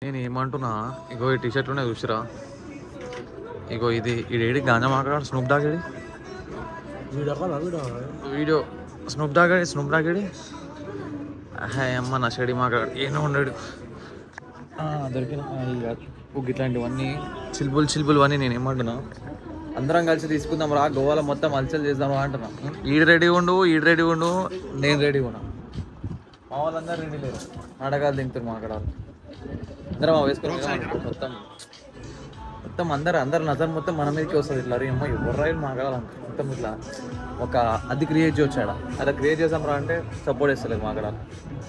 నేను ఏమంటున్నా ఇగో ఈ టీషర్ట్ ఉన్నాయి చూసిరా ఇగో ఇది ఇది ఏడి గాంజా మాట్లాడు స్నూప్ డాగేడి video call video video Snoop డాగేడి స్నూప్ డాగేడి హే అమ్మ నా చెడి మాట్లాడు ఏమో ఉన్నాడు దొరికిన ఉగ్గు ఇట్లాంటివన్నీ చిల్బుల్ చిల్బుల్ అన్నీ నేను ఏమంటున్నా అందరం కలిసి తీసుకుందాం రా గోవాలో మొత్తం అలచల్ చేద్దాం రా అంటున్నా ఈడు రెడీ ఉండు ఈడు రెడీ ఉండు నేను రెడీ ఉన్నా మా వాళ్ళందరూ రెడీ లేరు నాటకాలు దింపుతారు మా అక్కడ అందరం ఆ వేసుకొని మొత్తం మొత్తం అందరు అందరు నజర్ మొత్తం మన మీదకి వస్తుంది ఇట్లా అరే అమ్మ ఎవరు రైలు మాట్లాడాలంట మొత్తం ఇట్లా ఒక అది క్రియేట్ చేయొచ్చాడ అలా క్రియేట్ చేసాం రా అంటే సపోర్ట్ చేస్తలేదు మాట్లాడాలి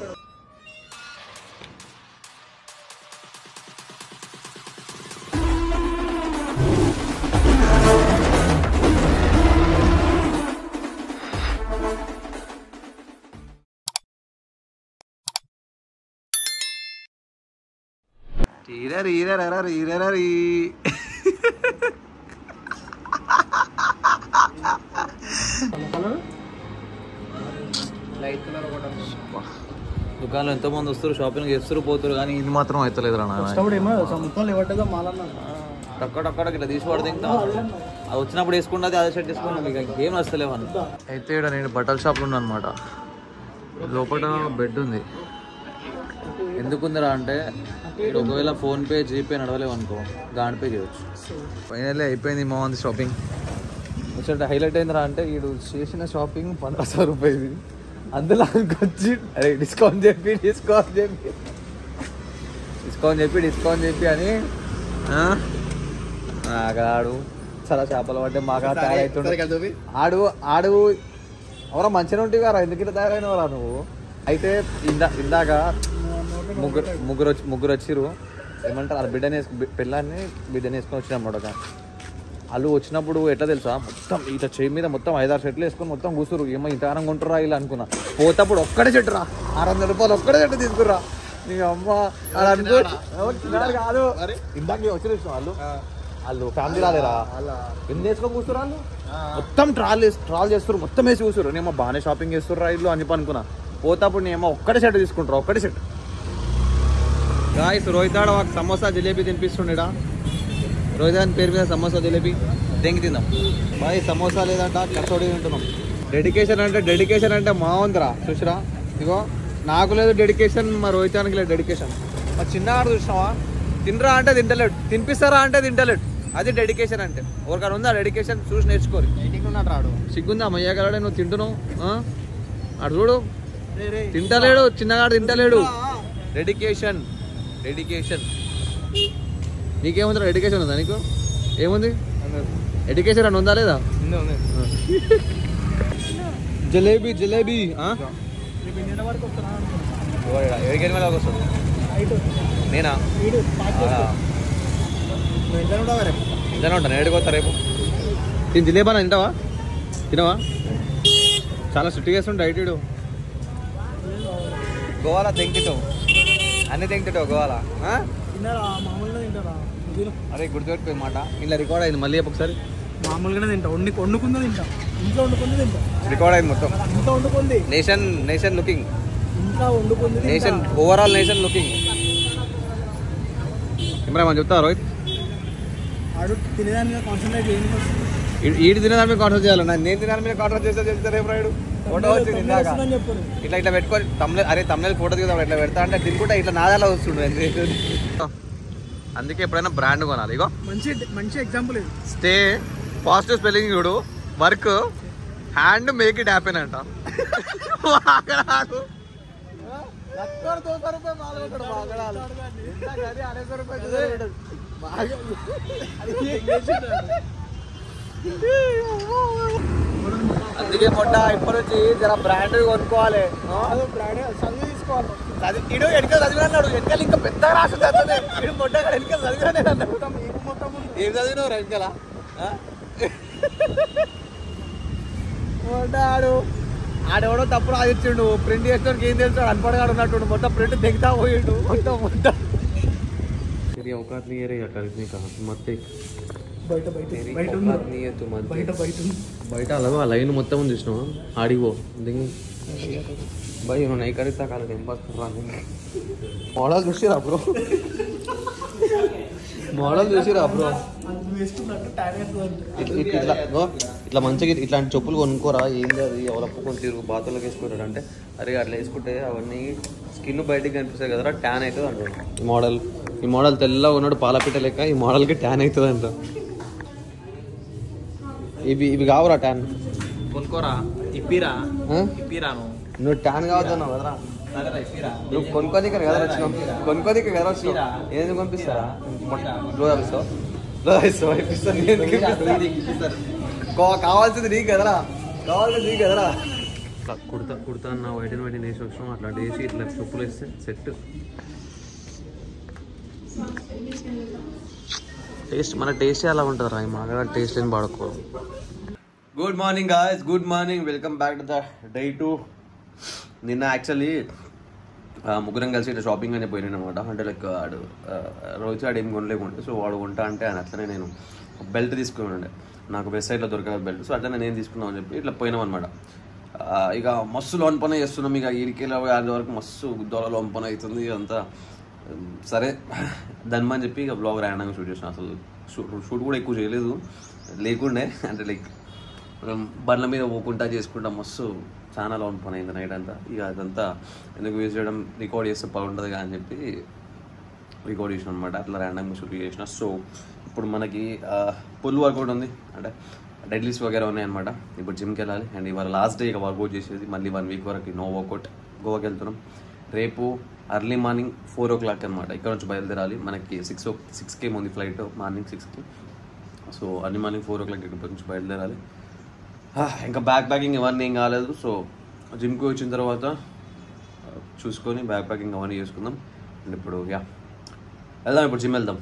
దుకాణంలో ఎంతో మంది వస్తారు షాపింగ్ చేస్తారు పోతారు కానీ ఇది మాత్రం అవుతలేదు రా నాయన. అప్పుడు ఏమో సముద్రంలో ఇవ్వట్టేదో మాలన్నా టక్కడక్కడ ఇట్లా తీసి పడితే అది వచ్చినప్పుడు వేసుకున్నది అదే షర్ట్ వేసుకున్నాం ఇక ఏం వస్తలేవు అని అయితే ఇక్కడ నేను బట్టల షాప్లో ఉన్నా అనమాట లోపల బెడ్ ఉంది ఎందుకుందిరా అంటే ఇక్కడ ఒకవేళ ఫోన్పే జీపే నడవలేవు అనుకో గాన్ పే చేయొచ్చు ఫైనల్లీ అయిపోయింది మా ఉంది షాపింగ్ వచ్చే హైలైట్ అయిందిరా అంటే వీడు చేసిన షాపింగ్ పంద్రహ రూపాయలు అందులో వచ్చి అరే డిస్కౌంట్ చెప్పి డిస్కౌంట్ చెప్పి డిస్కౌంట్ చెప్పి డిస్కౌంట్ చెప్పి అని ఆ? అక్కడ ఆడు చాలా చేపలు పట్టే మాకు తయారవుతుండే ఆడు ఆడు ఎవరో మంచిగా ఉంటే కదా ఎందుకు ఇట్లా తయారైనవరా నువ్వు అయితే ఇందా ఇందాక ముగ్గురు ముగ్గురు వచ్చి ముగ్గురు వచ్చిర్రు ఏమంటారు వాళ్ళ బిడ్డని వేసుకు బి- పిల్లాన్ని బిడ్డని వేసుకొని వచ్చినప్పుడు ఒక వాళ్ళు వచ్చినప్పుడు ఎట్లా తెలుసా మొత్తం ఇట్లా చేయి మీద మొత్తం ఐదారు షర్ట్లు వేసుకొని మొత్తం కూసురు ఏమో ఇంతగానం కొంటురా ఇలా అనుకున్నా పోతప్పుడు ఒక్కడే చెట్టు రా ఆరు వందల రూపాయలు ఒక్కడే చెట్టు తీసుకురా నీ అమ్మ ఆడ అనుకో ఎవరు చిన్నాడు కాదు ఇందాక వచ్చి చూసిన వాళ్ళు వాళ్ళు ఫ్యామిలీ రాలేరా ఎన్ని వేసుకొని కూర్చురు వాళ్ళు మొత్తం ట్రాల్ ట్రాల్ చేస్తారు మొత్తం వేసి కూర్చురు నేమో బాగానే షాపింగ్ చేస్తుర్రా ఇల్లు అని చెప్పి అనుకున్నా పోతప్పుడు నేమో ఒక్కడే షర్ట్ తీసుకుంటారు ఒక్కడే షర్ట్ గాయస్ రోహిత్ ఆడ ఒక సమోసా జిలేబీ తినిపిస్తుండేడా రోహిత్ అని పేరు మీద సమోసా జిలేబీ దెంగి తిందాం బాయ్ సమోసా లేదంట కసోడి తింటున్నాం డెడికేషన్ అంటే డెడికేషన్ అంటే మా ఉందిరా చూసిరా ఇగో నాకు లేదు డెడికేషన్ మా రోహితానికి లేదు డెడికేషన్ మా చిన్నగాడు చూసినావా తినరా అంటే తింటలేడు తినిపిస్తారా అంటే తింటలేడు అది డెడికేషన్ అంటే ఎవరికైనా ఉందా డెడికేషన్ చూసి నేర్చుకోరు ఉన్నాడు రాడు సిగ్గుందా మయ్యగలడే నువ్వు తింటున్నావు ఆ? అటు చూడు తింటలేడు చిన్నగాడు తింటలేడు డెడికేషన్ డెడికేషన్ నీకేముంది డెడికేషన్ ఉందా నీకు ఏముంది ఎడ్యుకేషన్ అని ఉందా లేదా జలేబీ జలేబీ ఆ? వరకు వస్తున్నా ఓయ్, ఎడికేషన్ మీద వస్తుంది నేనా వీడు ఆ, నువ్వు ఇంట్లో ఉండవు రేపు ఇంట్లోనే ఉంటాను ఏడుకొస్తా రేపు తిని జిలేబానా తింటావా తినవా చాలా స్ట్రిక్ట్ చేస్తుండే డైట్ వీడు గోవాలా తెంకిటావు అన్ని తెంకిటావు గోవాలా ఆ? తిన్నారా మామూలుగా తింటారా తిను అరే గుర్తుపెట్టుకోయి మాట ఇలా రికార్డ్ అయింది మళ్ళీ చెప్పు ఒకసారి మామూలుగానే తింటా వండి వండుకుందా తింటా ఇంట్లో వండుకుంది తింటా రికార్డ్ అయింది మొత్తం ఇంట్లో వండుకుంది నేషన్ నేషన్ లుకింగ్ ఇంట్లో వండుకుంది తింటా. Nation overall nation looking Imran చెప్తా రోహిత్ ఆడు తినేదాని మీద కాన్సన్ట్రేట్ చేయని ఈ- ఈడు తినేదాని మీద కాంట్రాక్ట్ చేయాలి నేను తినదాని మీద కాంట్రాక్ట్ చేస్తే చెప్తా రేపు రాయుడు ఫోటో వచ్చింది ఇందాక చెప్పారు ఇట్లా ఇట్లా పెట్టుకొని తమ్ముడు అరే తమ్ముడు ఫోటో దిగుదాం ఇట్లా పెడతా అంటే తినుకుంటా ఇట్లా నాదాలో వస్తుండు అందుకే ఎప్పుడైనా బ్రాండ్ కొనాలి ఇగో మంచి మంచి ఎగ్జాంపుల్ ఇది స్టే పాజిటివ్ స్పెల్లింగ్ చూడు work hand make it happen అంట అందుకే మొట్ట ఇప్పటి నుంచి జర బ్రాండ్ కొనుక్కోవాలి చదువు తీసుకోవాలి చదివి ఇడు వెనకాల చదివినాడు వెనకాల ఇంకా పెద్ద రాసి చదివే ఇడు మొట్ట వెనకాల చదివినానే అన్నాడు మొత్తం ఈపు మొత్తం ఉంది. ఏం చదివినావు వెనకాల మొట్టాడు ఆడెవడో తప్పుడు ఆదిచ్చిండు ప్రింట్ చేస్తానికి ఏం తెలుసు అన్పడగాడు ఉన్నట్టు మొత్తం ప్రింట్ దిగుతా పోయిండు మొత్తం మొత్తం तेरी औकात नहीं है रे यार खरीदने का मत देख బయట బయట तेरी బయట ఉంది औकात नहीं है तू मत బయట బయట ఉంది బయట అలాగా లైన్ మొత్తం ఉంది చూసినావా ఆడిగో దిగు भाई उन्होंने नहीं खरीदता काल टाइम पास कर रहा हूँ मॉडल చూసిరా బ్రో మోడల్ చూసిరా బ్రో అది వేసుకున్నట్టు టైర్ వేస్తుంది ఇట్లా గో, ఇట్లా మంచిగా ఇట్లాంటి చెప్పులు కొనుక్కోరా ఏంది అది ఎవరప్పు కొంచెం తిరుగు బాతులకు వేసుకుంటారు అంటే అరే అట్లా వేసుకుంటే అవన్నీ స్కిన్ బయటికి కనిపిస్తాయి కదరా ట్యాన్ అవుతుంది అంటారు ఈ మోడల్ ఈ మోడల్ తెల్లగా ఉన్నాడు పాలపిట్ట లెక్క ఈ మోడల్కి ట్యాన్ అవుతుంది అంట ఇవి ఇవి కావురా ట్యాన్ కొనుక్కోరా ఇప్పిరా ఆ? ఇప్పిరా నువ్వు నువ్వు ట్యాన్ కావద్దన్నావు కదరా సరేరా ఇప్పిరా నువ్వు కొనుక్కోదిక కదా వచ్చినావు కొనుక్కోదిక కదా వచ్చినావు ఏది కొనిపిస్తారా లో ఇస్తావు లో ఇస్తావు ఇప్పిస్తాను నేను ఎందుకు ఇప్పిస్తాను? కా- కావాల్సింది నీకు కదరా కావాల్సింది నీకు కదరా ఇట్లా కుడతా కుడతా అన్న వైట్ అండ్ వైట్ వేసి వచ్చినాం అట్లాంటి వేసి ఇట్లా చెప్పులు వేస్తే సెట్ టేస్ట్ మన టేస్ట్ అలా ఉంటుంది రా మాగా టేస్ట్ ఏం పడకో good morning guys good morning welcome back to the day two నిన్న యాక్చువల్లీ ముగ్గురం కలిసి ఇట్లా షాపింగ్ అని పోయినాను అనమాట అంటే లైక్ ఆడు ఆ, రోజు ఆడు ఏం కొనలేకుంటే సో వాడు కొంటా అంటే ఆయన అట్లనే నేను బెల్ట్ తీసుకుని ఉండే నాకు వెబ్ సైట్లో దొరకలేదు బెల్ట్ సో అట్లనే నేను తీసుకున్నాం అని చెప్పి ఇట్లా పోయినాం అనమాట ఇక మస్తు లోన్ పని చేస్తున్నాం ఇక ఈడికెళ్ళి ఆడి వరకు మస్తు దొర లోన్ పని అవుతుంది అంతా ఉమ్, సరే ధన్మని చెప్పి ఇక బ్లాగ్ రాయడానికి షూట్ చేసిన అసలు షూట్ షూట్ కూడా ఎక్కువ చేయలేదు లేకుండే అంటే లైక్ మనం బండ్ల మీద పోకుంటా చేసుకుంటా మస్తు చాలా లోన్ పని అయింది నైట్ అంతా ఇక అదంతా ఎందుకు యూజ్ చేయడం రికార్డ్ చేస్తే బాగుంటుంది కదా అని చెప్పి రికార్డ్ చేసిన అనమాట అట్లా ర్యాండమ్గా షూట్ చేసిన సో ఇప్పుడు మనకి పుల్ వర్కౌట్ ఉంది అంటే డెడ్లీస్ వగేరా ఉన్నాయన్నమాట ఇప్పుడు జిమ్కి వెళ్ళాలి అండ్ ఇవాళ లాస్ట్ డే ఇక వర్కౌట్ చేసేది మళ్ళీ వన్ వీక్ వరకు నో వర్కౌట్ గోవాకి వెళ్తున్నాం రేపు early morning four o'clock అనమాట ఇక్కడ నుంచి బయలుదేరాలి మనకి సిక్స్ ఓ సిక్స్కి ఉంది ఫ్లైట్ మార్నింగ్ సిక్స్కి so early morning four o'clock ఇక్కడ నుంచి బయలుదేరాలి ఆ, ఇంకా బ్యాక్ ప్యాకింగ్ ఇవన్నీ ఏం కాలేదు సో జిమ్కి వచ్చిన తర్వాత ఆ, చూసుకొని బ్యాక్ ప్యాకింగ్ అవన్నీ చేసుకుందాం అండ్ ఇప్పుడు యా వెళ్దాం ఇప్పుడు జిమ్ వెళ్దాం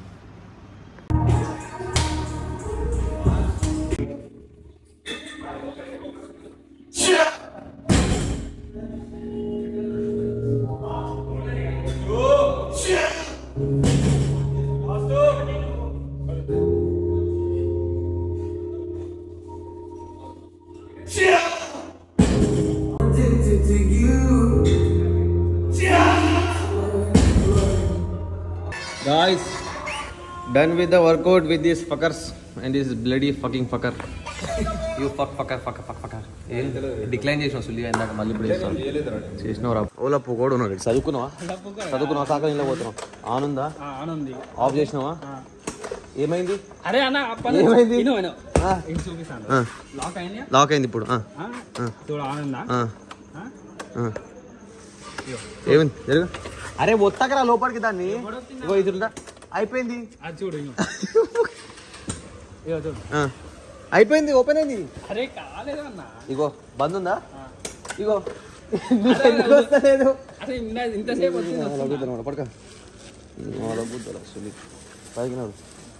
Guys, done with the workout with these fuckers and this bloody fucking fucker. You fuck fucker fucker fuck fucker. Decline చేసిన సుల్లిగా ఇందాక మళ్ళీ ఇప్పుడు చేస్తాను చేసినవరా ఓలా పొగోడు ఉన్నాడు చదువుకున్నావా చదువుకున్నావా కాక ఇలా పోతున్నావు ఆనుందా ఆనంది ఆఫ్ చేసినావా ఏమైంది అరే అన్న అప్పని ఏమైంది? ఇను ఇను ఆ, ఇది చూపిస్తాను ఆ, లాక్ అయింది లాక్ అయింది ఇప్పుడు ఆ, చూడు ఆనందా ఆ, ఆ? ఆ. ఏమైంది జరుగు అరే ఒత్తకరా లోపలికి దాన్ని ఇగో ఇదిగా అయిపోయింది అది చూడు ఇను ఇగో చూడు ఆ, అయిపోయింది ఓపెన్ అయింది అరే కాలేదు అన్న ఇగో బంద్ ఉందా ఆ. ఇగో ఎందుకు వస్తలేదు అరే ఇంత ఇంతసేపు వచ్చింది లగుతున్నాడు పడక లగుతాడు అసలు పైకి నాడు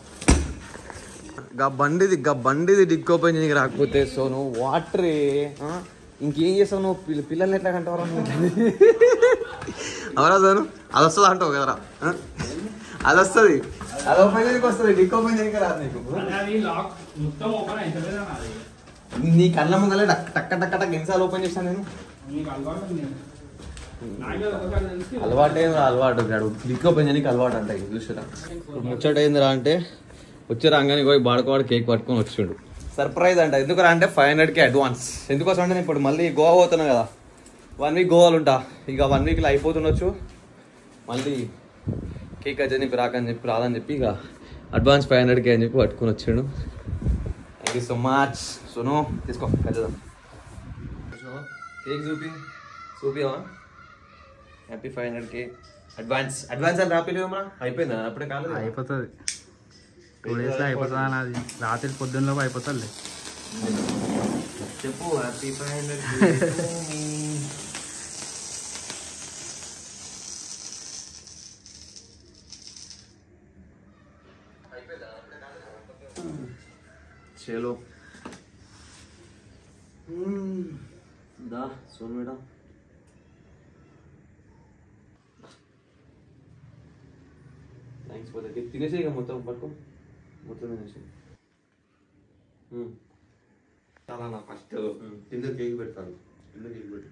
గా బండిది గా బండిది డిక్ ఓపెన్ చేయడానికి రాకపోతే సో నువ్వు వాటరే ఆ? ఇంకేం చేస్తావు నువ్వు పిల్ల పిల్లల్ని ఎట్లా కంటావరా నువ్వు అవరా సోను అది వస్తుంది అంటావు కదరా ఆ? అది వస్తుంది అది ఓపెన్ చేయడానికి వస్తుంది డిక్ ఓపెన్ చేయడానికి రాదు నీకు అది లాక్ మొత్తం ఓపెన్ అవుతుంది అది నీ కళ్ళ ముంగలే టక్ టక్క టక్క టక్ ఎన్నిసార్లు ఓపెన్ చేశాను నేను నీకు అలవాటు ఉంది నాకే ఒకసారి తెలిసి అలవాటు ఏంద్రా అలవాటు అన్నాడు దిక్కు ఓపెన్ చేయడానికి అలవాటు అంట ఇది చూసారా ముచ్చట ఏందిరా అంటే వచ్చే రంగానికి పోయి బాడుకోవాడు కేక్ పట్టుకొని వచ్చిండు సర్ప్రైజ్ అంట ఎందుకురా అంటే ఫైవ్ హండ్రెడ్కి అడ్వాన్స్ ఎందుకోసం అంటే నేను ఇప్పుడు మళ్ళీ గోవా పోతున్నా కదా వన్ వీక్ గోవాలు ఉంటా ఇక వన్ వీక్లో అయిపోతుండొచ్చు మళ్ళీ కేక్ అని చెప్పి రాకని చెప్పి రాదని చెప్పి ఇక అడ్వాన్స్ ఫైవ్ హండ్రెడ్కి అని చెప్పి పట్టుకొని వచ్చాడు థ్యాంక్ యూ సో మచ్ సును తీసుకో కలుద్దాం కేక్ చూపి చూపివా happy five hundred K advance advance అని రాపిలేమా అయిపోయిందా అప్పుడే కాలేదు అయిపోతుంది టూ డేస్లో అయిపోతుంది అన్నది రాత్రి పొద్దున్నలోపు అయిపోతుంది చెప్పు హ్యాపీ ఫైవ్ హండ్రెడ్ చలో దా సోన్ madam thanks for the gift తినేసి ఇక మొత్తం పట్టుకో మొత్తం తినేసి చాలా నా ఫస్ట్ కింద కేక్ పెడతాను కింద కేక్ పెట్టు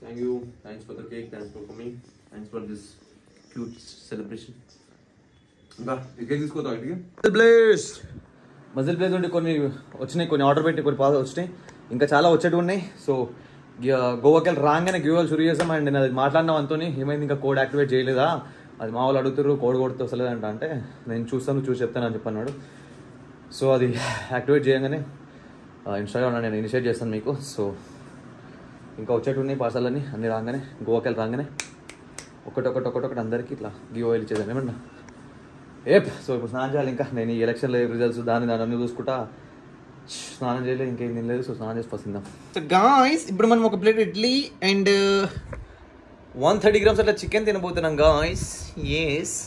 Thank you. Thanks for the cake. Thanks for coming. Thanks for this cute celebration. ఇంకా ఈ కేక్ తీసుకోతావు ఇంటికి మజిల్ ప్లేస్ మజిల్ ప్లేస్ నుండి కొన్ని వచ్చినాయి కొన్ని ఆర్డర్ పెట్టి కొన్ని పాలు వచ్చినాయి ఇంకా చాలా వచ్చేటివి ఉన్నాయి సో గోవాకి వెళ్ళి రాగానే గివ్వాలి షురు చేసాం అండ్ నేను అది మాట్లాడిన అంతోని ఏమైంది ఇంకా కోడ్ యాక్టివేట్ చేయలేదా అది మా వాళ్ళు అడుగుతారు కోడ్ కొడితే వస్తలేదంట అంటే నేను చూస్తాను చూసి చెప్తాను అని చెప్పన్నాడు సో అది యాక్టివేట్ చేయగానే ఇన్స్టాగ్రామ్లో నేను ఇనిషియేట్ చేస్తాను మీకు సో ఇంకా వచ్చేటి ఉన్నాయి పార్సల్ అన్ని అన్ని రాగానే గోవాకి వెళ్ళి రాగానే ఒకటి ఒకటి ఒకటి ఒకటి అందరికీ ఇట్లా గివ్ ఆయిల్ ఇచ్చేదాన్ని ఏమన్నా ఏప్ సో ఇప్పుడు స్నానం చేయాలి ఇంకా నేను ఈ ఎలక్షన్లో రిజల్ట్స్ దాన్ని దాన్ని అన్ని చూసుకుంటా స్నానం చేయలేదు ఇంకేం తినలేదు సో స్నానం చేసి పసిందాం సో గాయస్ ఇప్పుడు మనం ఒక plate idli and one thirty grams అట్లా చికెన్ తినబోతున్నాం గాయస్ ఎస్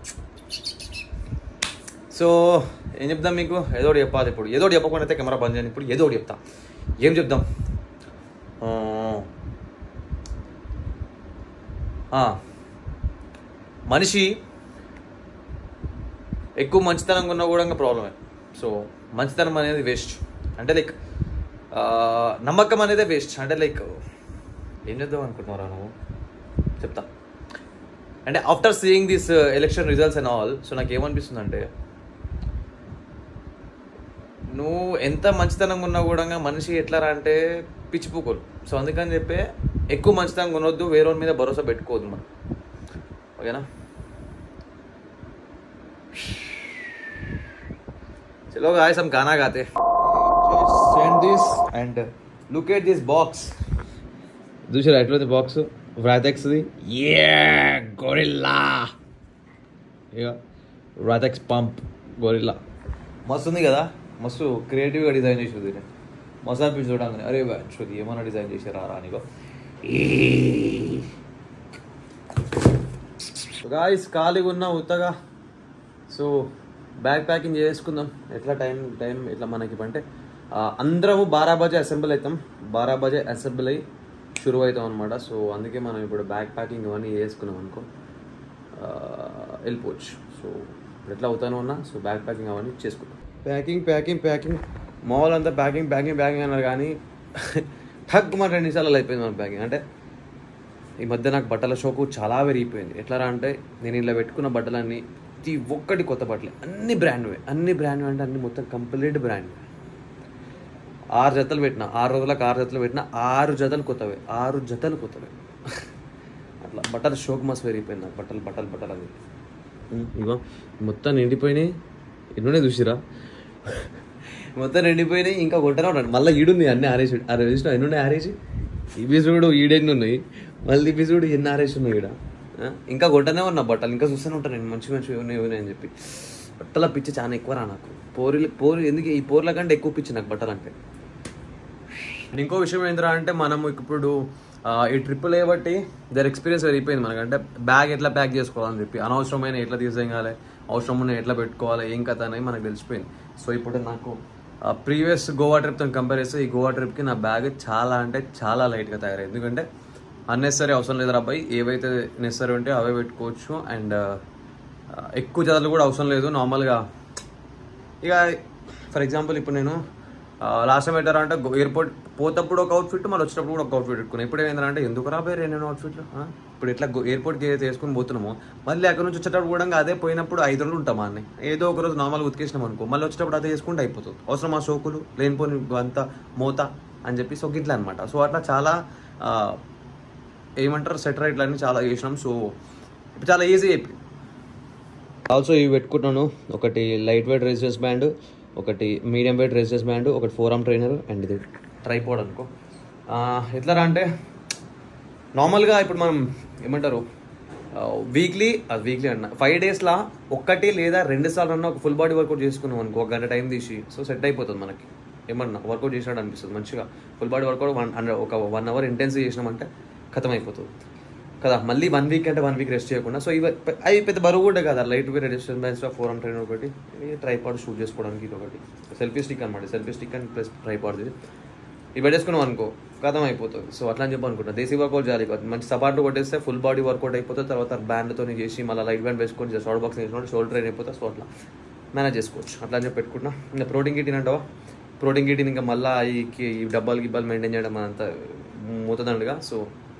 సో ఏం చెప్దాం మీకు ఏదో ఒకటి చెప్పాలి ఇప్పుడు ఏదో ఒకటి చెప్పకుండా అయితే కెమెరా బంద్ చేయండి ఇప్పుడు ఏదో ఒకటి చెప్తా ఏం చెప్దాం ఆ, ఆ, మనిషి ఎక్కువ మంచితనంగా ఉన్నా కూడా ప్రాబ్లమే సో మంచితనం అనేది వేస్ట్ అంటే లైక్ నమ్మకం అనేది వేస్ట్ అంటే లైక్ ఏం చేద్దాం అనుకుంటున్నారా నువ్వు చెప్తా అంటే after seeing this election results and all so నాకు ఏమనిపిస్తుంది అంటే నువ్వు ఎంత మంచితనంగా ఉన్నా కూడా మనిషి ఎట్లా రా అంటే పిచ్చిపోకోరు సో అందుకని చెప్పి ఎక్కువ మంచితనంగా ఉండొద్దు వేరే మీద భరోసా పెట్టుకోవద్దు మనం ఓకేనా चलो गाइस हम गाना गाते send this and look at this box दूसरा ఎట్లా బాక్స్ వ్రాథెక్స్ ది యే గొరిల్లా ఇక వ్రాథెక్స్ పంప్ గొరిల్లా మస్తు ఉంది కదా మస్తు క్రియేటివ్గా డిజైన్ చేసి దీన్ని మస్తు అనిపించి చూడంగానే అరే యాక్చువల్లీ ఏమన్నా డిజైన్ చేశారా రా నీకో గాయస్ ఖాళీగా ఉన్న ఉత్తగా సో బ్యాగ్ ప్యాకింగ్ చేసుకుందాం ఎట్లా టైం టైం ఎట్లా మనకి అంటే ఆ, అందరము బారా బజే అసెంబ్ల్ అవుతాం బారా బజే అసెంబ్ల్ అయ్యి షురు అవుతాం అనమాట సో అందుకే మనం ఇప్పుడు బ్యాగ్ ప్యాకింగ్ అవన్నీ చేసుకున్నాం అనుకో ఆ, వెళ్ళిపోవచ్చు సో ఇప్పుడు ఎట్లా అవుతానో ఉన్నా సో బ్యాగ్ ప్యాకింగ్ అవన్నీ చేసుకుంటాం ప్యాకింగ్ ప్యాకింగ్ ప్యాకింగ్ మామూలు అంతా ప్యాకింగ్ ప్యాకింగ్ ప్యాకింగ్ అన్నారు కానీ ఠక్ మన రెండు నిమిషాలలో అయిపోయింది మన ప్యాకింగ్ అంటే ఈ మధ్య నాకు బట్టల షోకు చాలా పెరిగిపోయింది ఎట్లా రా అంటే నేను ఇలా పెట్టుకున్న బట్టలన్నీ ప్రతి ఒక్కటి కొత్త బట్టలే అన్ని బ్రాండ్వే అన్ని బ్రాండ్ అంటే అన్ని మొత్తం కంప్లీట్ బ్రాండ్ ఆరు జతలు పెట్టిన ఆరు రోజులకు ఆరు జతలు పెట్టిన ఆరు జతలు కొత్తవే ఆరు జతలు కొత్తవే అట్లా బట్టల షోకు మస్తు పెరిగిపోయింది నాకు బట్టలు బట్టలు బట్టలు అది ఉమ్, ఇగో మొత్తం నిండిపోయినాయి ఎన్నునే చూసిరా మొత్తం నిండిపోయినాయి ఇంకా కొట్టనే ఉన్నాడు మళ్ళీ ఈడుంది అన్ని ఆరేసి ఆరేసి ఎన్ని ఆరేసి ఇవి చూడు ఈడెన్ని ఉన్నాయి మళ్ళీ ఇవి చూడు ఎన్ని ఆరేసి ఉన్నాయి ఈడ ఆ? ఇంకా కొట్టనే ఉన్నా బట్టలు ఇంకా చూస్తూనే ఉంటాను నేను మంచి మంచి ఉన్నాయి ఉన్నాయి అని చెప్పి బట్టల పిచ్చి చాలా ఎక్కువ రా నాకు పోరి పోరి ఎందుకు ఈ పోర్ల కంటే ఎక్కువ పిచ్చి నాకు బట్టలు అంటే అండ్ ఇంకో విషయం ఏంటంటే అంటే మనం ఇప్పుడు ఆ, ఈ ట్రిప్పులు బట్టి దర్ ఎక్స్పీరియన్స్ అయిపోయింది మనకంటే బ్యాగ్ ఎట్లా ప్యాక్ చేసుకోవాలని చెప్పి అనవసరమైన ఎట్లా తీసేయాలి అవసరం ఉన్న ఎట్లా పెట్టుకోవాలి ఏం కథ అనేది మనకు తెలిసిపోయింది సో ఇప్పుడు నాకు ప్రీవియస్ గోవా ట్రిప్తో కంపేర్ చేస్తే ఈ గోవా ట్రిప్కి నా బ్యాగ్ చాలా అంటే చాలా లైట్గా తయారైంది ఎందుకంటే అన్నెసరీ అవసరం లేదు అబ్బాయి ఏవైతే నెసరీ ఉంటే అవే పెట్టుకోవచ్చు అండ్ ఎక్కువ జతలు కూడా అవసరం లేదు నార్మల్గా ఇక ఫర్ ఎగ్జాంపుల్ ఇప్పుడు నేను లాస్ట్ టైం పెట్టారా అంటే ఎయిర్పోర్ట్ పోతప్పుడు ఒక అవుట్ఫిట్ మళ్ళీ వచ్చేటప్పుడు కూడా ఒక అవుట్ఫిట్ పెట్టుకున్నాను ఇప్పుడు ఏంటంటే ఎందుకు రాబోయే నేను అవుట్ఫిట్లు ఇప్పుడు ఇట్లా ఎయిర్పోర్ట్కి ఏదైతే వేసుకుని పోతున్నామో మళ్ళీ అక్కడ నుంచి వచ్చేటప్పుడు కూడా అదే పోయినప్పుడు ఐదు రోజులు ఉంటామా అన్ని ఏదో ఒక రోజు నార్మల్గా ఉతికేసినాం అనుకో మళ్ళీ వచ్చేటప్పుడు అదే వేసుకుంటే అయిపోతుంది అవసరం ఆ సోకులు లేనిపోని అంత మోత అని చెప్పి సో గిట్లా అనమాట సో అట్లా చాలా ఆ, ఏమంటారు సెటర్ ఇట్లా అన్ని చాలా చేసినాం సో ఇప్పుడు చాలా ఈజీ అయిపోయింది ఆల్సో ఇవి పెట్టుకుంటున్నాను ఒకటి లైట్ వెయిట్ రెసిస్టెన్స్ బ్యాండ్ ఒకటి మీడియం వెయిట్ రెసిస్టెన్స్ బ్యాండ్ ఒకటి ఫోర్ ఆర్మ్ ట్రైనర్ అండ్ ఇది ట్రైపోడ్ అనుకో ఆ, ఎట్లా అంటే నార్మల్గా ఇప్పుడు మనం ఏమంటారు వీక్లీ వీక్లీ అన్న ఫైవ్ డేస్లో ఒక్కటి లేదా రెండు సార్లు అన్న ఒక ఫుల్ బాడీ వర్కౌట్ చేసుకున్నాం అనుకో ఒక గంట టైం తీసి సో సెట్ అయిపోతుంది మనకి ఏమన్నా వర్కౌట్ చేసినట్టు అనిపిస్తుంది మంచిగా ఫుల్ బాడీ వర్కౌట్ వన్ అంటే ఒక వన్ అవర్ ఇంటెన్స్ చేసినామంటే ఖతం అయిపోతుంది కదా మళ్ళీ వన్ వీక్ అంటే వన్ వీక్ రెస్ట్ చేయకుండా సో ఇవి అవి పెద్ద బరువు కూడా కదా light weight resistance bands for arm trainer ఒకటి ట్రైపాడ్ షూట్ చేసుకోవడానికి ఇది ఒకటి సెల్ఫీ స్టిక్ అనమాట selfie stick and plus tripod ఇది ఇవి పెట్టేసుకున్నాం అనుకో కథం అయిపోతుంది సో అట్లా అని చెప్పి అనుకుంటా దేశీ వర్కౌట్ చేయాలి కాదు మంచి సపాట్లు కొట్టేస్తే ఫుల్ బాడీ వర్కౌట్ అయిపోతుంది తర్వాత బ్యాండ్తో చేసి మళ్ళీ లైట్ బ్యాండ్ వేసుకొని షార్ట్ బాక్స్ వేసుకుంటే షోల్డర్ ట్రైన్ అయిపోతుంది సో అట్లా మేనేజ్ చేసుకోవచ్చు అట్లా అని చెప్పి పెట్టుకుంటున్నా ఇంకా ప్రోటీన్ గిటీన్ అంటావా ప్రోటీన్ గిటీన్ ఇంకా మళ్ళీ ఈ కి- ఈ డబ్బాలు గిబ్బాలు మెయింటైన్ చేయడం అంత మూతదండగా సో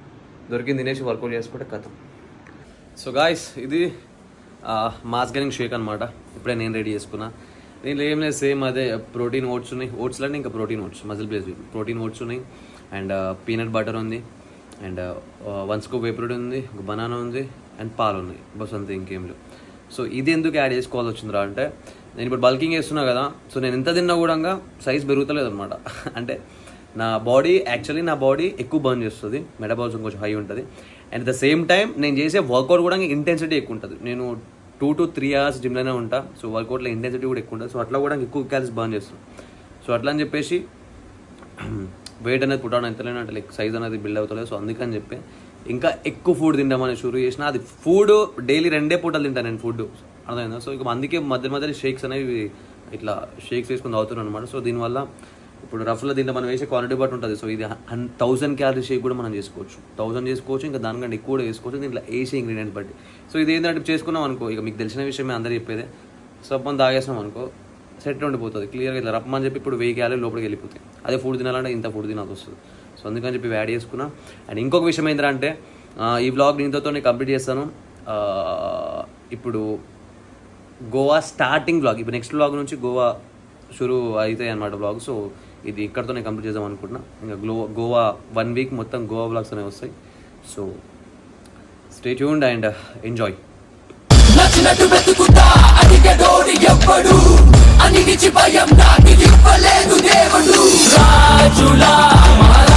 దొరికింది తినేసి వర్కౌట్ చేసుకుంటే కథ సో గాయస్ ఇది మాస్ గెనింగ్ షేక్ అనమాట ఇప్పుడే నేను రెడీ చేసుకున్నా దీంట్లో ఏం లేదు సేమ్ అదే ప్రోటీన్ ఓట్స్ ఉన్నాయి ఓట్స్లోనే ఇంకా protein oats muscle base protein oats ఉన్నాయి అండ్ పీనట్ బటర్ ఉంది అండ్ వన్ స్కూప్ వేపురుడు ఉంది ఒక బనానా ఉంది అండ్ పాలు ఉన్నాయి బస్ అంతే ఇంకేం లేవు సో ఇది ఎందుకు యాడ్ చేసుకోవాల్సి వచ్చిందిరా అంటే నేను ఇప్పుడు బల్కింగ్ చేస్తున్నా కదా సో నేను ఎంత తిన్నా కూడా సైజ్ పెరుగుతలేదు అనమాట అంటే నా బాడీ యాక్చువల్లీ నా బాడీ ఎక్కువ బర్న్ చేస్తుంది మెటబాలిజం కొంచెం హై ఉంటుంది and at the same time నేను చేసే వర్కౌట్ కూడా ఇంటెన్సిటీ ఎక్కువ ఉంటుంది నేను టూ టు త్రీ అవర్స్ జిమ్లోనే ఉంటా సో వర్కౌట్లో ఇంటెన్సిటీ కూడా ఎక్కువ ఉంటుంది సో అట్లా కూడా ఎక్కువ క్యాలరీస్ బర్న్ చేస్తాను సో అట్లా అని చెప్పేసి వెయిట్ అనేది పుట్టాను ఎంతలేనా అంటే లైక్ సైజ్ అనేది బిల్డ్ అవుతలేదు సో అందుకని చెప్పి ఇంకా ఎక్కువ ఫుడ్ తింటామని షురూ చేసిన అది ఫుడ్ డైలీ రెండే పూటలు తింటాను నేను ఫుడ్ అర్థమైందా సో ఇక అందుకే మధ్య మధ్యలో షేక్స్ అనేవి ఇట్లా షేక్స్ వేసుకొని తాగుతున్నాను అనమాట సో దీనివల్ల ఇప్పుడు రఫ్లో దీంట్లో మనం వేసే క్వాలిటీ బట్టి ఉంటుంది సో ఇది థౌసండ్ క్యాలరీ షేక్ కూడా మనం చేసుకోవచ్చు థౌసండ్ చేసుకోవచ్చు ఇంకా దానికంటే ఎక్కువ కూడా చేసుకోవచ్చు దీంట్లో వేసే ఇంగ్రీడియంట్ బట్టి సో ఇది ఏంటంటే చేసుకున్నాం అనుకో ఇక మీకు తెలిసిన విషయమే అందరూ చెప్పేదే సో మనం తాగేసాం అనుకో సెట్ ఉండిపోతుంది క్లియర్గా ఇట్లా రప్పమని చెప్పి ఇప్పుడు వెయ్యి క్యాలరీ లోపలికి వెళ్ళిపోతాయి అదే ఫుడ్ తినాలంటే ఇంత ఫుడ్ తినాల్సి వస్తుంది సో అందుకని చెప్పి యాడ్ చేసుకున్నా అండ్ ఇంకొక విషయం ఏంటంటే ఆ, ఈ వ్లాగ్ దీంతో నేను కంప్లీట్ చేస్తాను ఆ, ఇప్పుడు గోవా స్టార్టింగ్ బ్లాగ్ ఇప్పుడు నెక్స్ట్ బ్లాగ్ నుంచి గోవా షురు అవుతాయి అనమాట బ్లాగ్ సో ఇది ఇక్కడతో నేను కంప్లీట్ చేద్దాం అనుకుంటున్నా ఇంకా గ్లో గోవా వన్ వీక్ మొత్తం గోవా బ్లాగ్స్ అనేవి వస్తాయి so stay tuned and enjoy నచ్చినట్టు వెతుకుతా అడిగడోడి ఎవ్వడు అన్నిటిచి భయం నాకు ఇవ్వలేదు దేవుడు రాజులా మహారాజులా